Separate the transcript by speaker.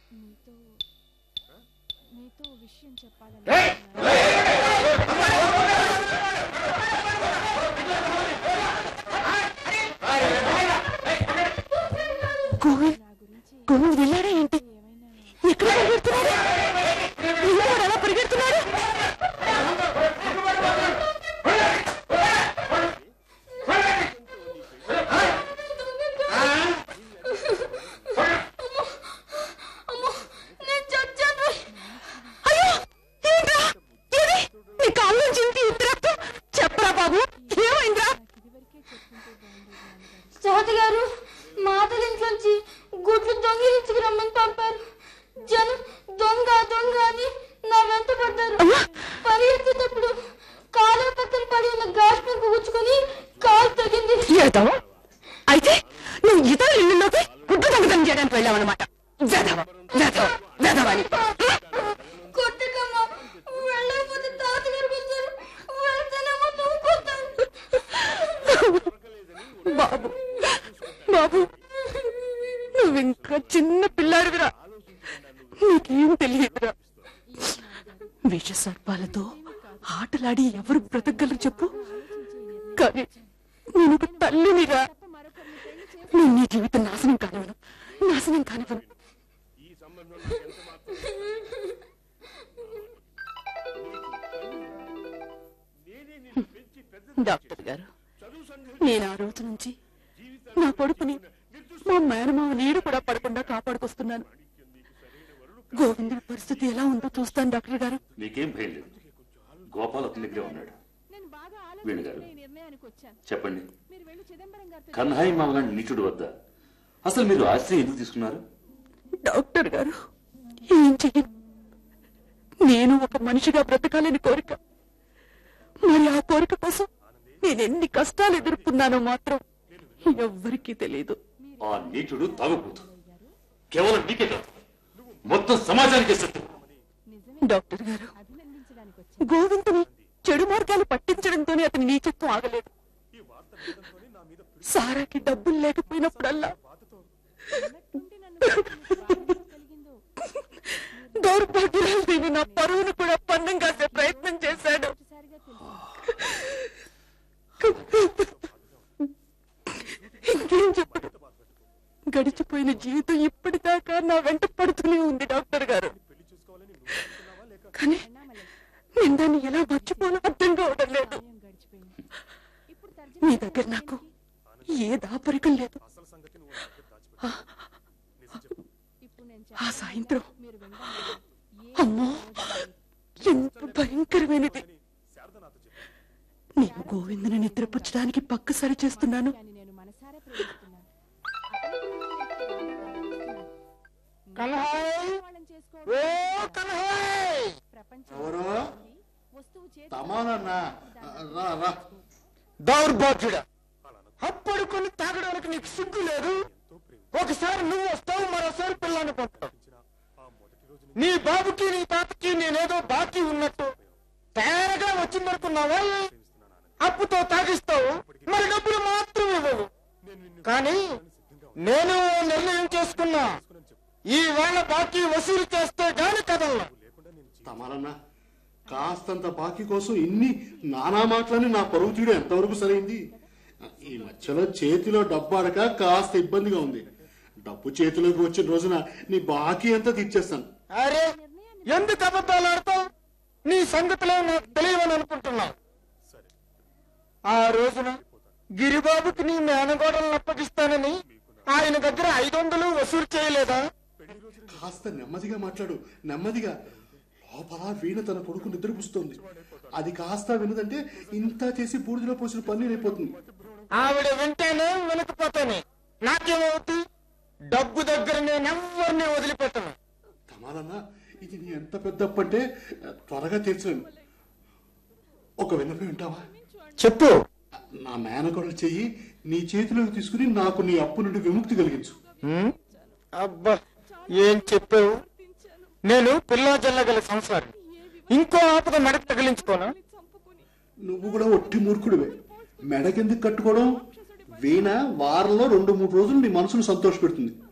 Speaker 1: నీతో నీతో విషయం చెప్పాలని
Speaker 2: గోవింద్
Speaker 1: నా గురించి
Speaker 2: గోవింద్ వెళ్ళాడా ఏంటి
Speaker 1: ఏమైనా
Speaker 2: ఎక్కడ పరిగెడుతున్నాడు వెళ్ళాడు అలా పరిగెడుతున్నాడు అయ్యో ఏంట్రా ఏది నీ కాళ్ళ నుంచి ఇంత ఇంత రక్తం చెప్పరా బాబు ఏమైందిరా
Speaker 1: నాకు ఇదివరకే చెప్పుంటే బాగుండేది నాన్నగారు
Speaker 3: సహతి గారు మాతల ఇంట్లోంచి గుడ్లు దొంగిలించుకు రమ్మని పంపారు జనం దొంగ దొంగ అని నా వెంట పడ్డారు పరిగెత్తేటప్పుడు కాలు పక్కన పడి ఉన్న గాస్ పెంకు గుచ్చుకొని కాలు తగింది
Speaker 2: ఏదో అయితే నువ్వు ఇతర ఇల్లులోకి గుడ్డు దొంగతనం చేయడానికి వెళ్ళావన్నమాట వెధవ వెధవ వెధవని
Speaker 3: కొట్టకమ్మా వెళ్ళకపోతే తాతగారు వచ్చారు వెళ్తేనేమో నువ్వు కొట్టాను
Speaker 2: బాబు బాబు నువ్వు ఇంకా చిన్న పిల్లాడివిరా నీకేం తెలియదురా విష సర్పాలతో ఆటలాడి ఎవరు బ్రతకగలరు చెప్పు కానీ నేను ఒక తల్లినిరా నేను నీ జీవితం నాశనం కానివ్వను నాశనం కానివ్వను డాక్టర్ గారు నేను ఆ రోజు నుంచి నా కొడుకుని మా మేనమావ నీడు కూడా పడకుండా కాపాడుకొస్తున్నాను గోవిందుడి పరిస్థితి ఎలా ఉందో చూస్తాను డాక్టర్ గారు
Speaker 4: నీకేం భయం లేదు గోపాల్ అతని దగ్గరే ఉన్నాడు
Speaker 1: నేను బాగా
Speaker 4: వేణుగారు.
Speaker 1: ఆలోచించుకునే ఈ నిర్ణయానికి వచ్చాను
Speaker 4: చెప్పండి
Speaker 1: మీరు వెళ్ళి చిదంబరం గారితో
Speaker 4: కన్హాయి మామ లాంటి నీచుడు వద్ద అసలు మీరు ఆశ్రయం ఎందుకు తీసుకున్నారు
Speaker 2: డాక్టర్ గారు ఏం చెయ్యను నేను ఒక మనిషిగా బ్రతకాలని కోరిక మరి ఆ కోరిక కోసం నేను ఎన్ని కష్టాలు ఎదుర్కొన్నానో మాత్రం ఎవ్వరికీ తెలియదు
Speaker 4: ఆ నీచుడు తాగుబోతు కేవలం నీకే కాదు మొత్తం సమాజానికి శత్రువు
Speaker 2: డాక్టర్ గారు
Speaker 1: అభినందించడానికి వచ్చాను
Speaker 2: గోవిందుని చెడు మార్గాలు పట్టించడంతోనే అతని నీచత్వం ఆగలేదు సారాకి డబ్బులు లేకపోయినప్పుడల్లా
Speaker 1: ఉన్నట్టుండి నన్ను బాధ కలిగిందో
Speaker 2: దౌర్భాగ్యురాలు దీని నా పరువును కూడా పన్నం కాసే ప్రయత్నం చేశాడు
Speaker 1: ఒకసారిగా తెలిసింది
Speaker 2: ఇంకేం చెప్పడు గడిచిపోయిన జీవితం ఇప్పటిదాకా నా వెంట పడుతూనే ఉంది డాక్టర్ గారు కానీ నేను దాన్ని ఎలా మర్చిపోనో అర్థం కావడం లేదు
Speaker 1: సమయం గడిచిపోయింది ఇప్పుడు తర్జన
Speaker 2: మీ దగ్గర నాకు ఏ దాపరికం లేదు
Speaker 1: ఇప్పుడు నేను
Speaker 2: ఆ సాయంత్రం
Speaker 1: మీరు వినడం ఏ
Speaker 2: అమ్మో ఎంత భయంకరమైనది నేను గోవిందుని నిద్రపుచ్చడానికి పక్క సరి చేస్తున్నాను
Speaker 1: అని నేను మనసారా ప్రేమిస్తున్నాను అతని గురించి నేను ఆలోచిస్తున్నాను.
Speaker 5: కన్హాయ్
Speaker 1: వాళ్ళని చేసుకోవడం
Speaker 5: ఓ కన్హాయ్
Speaker 1: ప్రపంచం
Speaker 5: ఎవరు?
Speaker 1: ఉంది. వస్తువు చేతి
Speaker 5: తమానన్నా రా రా దౌర్భాగ్యుడా అప్పుడు కొన్ని తాగడానికి నీకు సిగ్గు లేదు ఒకసారి నువ్వు వస్తావు మరోసారి పిల్లాన్ని పంపుతావు నీ బాబుకి నీ తాతకి నేనేదో బాకీ ఉన్నట్టు తేరగా వచ్చిందనుకున్నావా అప్పుతో తాగిస్తావు మరి డబ్బులు మాత్రం ఇవ్వవు కానీ నేను ఓ నిర్ణయం చేసుకున్నా ఈ వేళ బాకీ వసూలు చేస్తే గాని కదలను
Speaker 6: తమాలన్నా కాస్తంత బాకీ కోసం ఇన్ని నానా మాటలని నా పరువు తీయడం ఎంతవరకు సరైంది ఈ మధ్యలో చేతిలో డబ్బు అడక కాస్త ఇబ్బందిగా ఉంది డబ్బు చేతిలోకి వచ్చిన రోజున నీ బాకీ అంతా తీర్చేస్తాను
Speaker 5: అరే ఎందుకు అబద్ధాలు ఆడతావు నీ సంగతిలో నాకు తెలియవని అనుకుంటున్నావు ఆ రోజున గిరిబాబుకి నీ మేనగోడలను అప్పగిస్తానని ఆయన దగ్గర ఐదు వందలు వసూలు చేయలేదా
Speaker 6: కాస్త నెమ్మదిగా మాట్లాడు నెమ్మదిగా లోపల వీణ తన కొడుకు నిద్రపుస్తోంది అది కాస్త వినదంటే ఇంత చేసి బూడిదలో పోసిన పన్నీర్ అయిపోతుంది
Speaker 5: ఆవిడ వింటేనే వినకపోతేనే నాకేమవుతుంది డబ్బు దగ్గర నేనెవ్వరిని వదిలిపెట్టను
Speaker 6: తమాలన్నా ఇది నీ ఎంత పెద్ద అప్పు అంటే త్వరగా తీర్చలేను ఒక విన్నపం వింటావా
Speaker 5: చెప్పు
Speaker 6: నా మేనకోడలు చెయ్యి నీ చేతిలోకి తీసుకుని నాకు నీ అప్పు నుండి విముక్తి కలిగించు
Speaker 5: హ్మ్? అబ్బా ఏం చెప్పావు నేను పిల్లా జల్లగల సంసారి ఇంకో ఆపద మెడకు తగిలించుకోనా
Speaker 6: నువ్వు కూడా ఒట్టి మూర్ఖుడివే మెడకెందుకు కట్టుకోవడం వీణ వారంలో రెండు మూడు రోజులు నీ మనసును సంతోషపెడుతుంది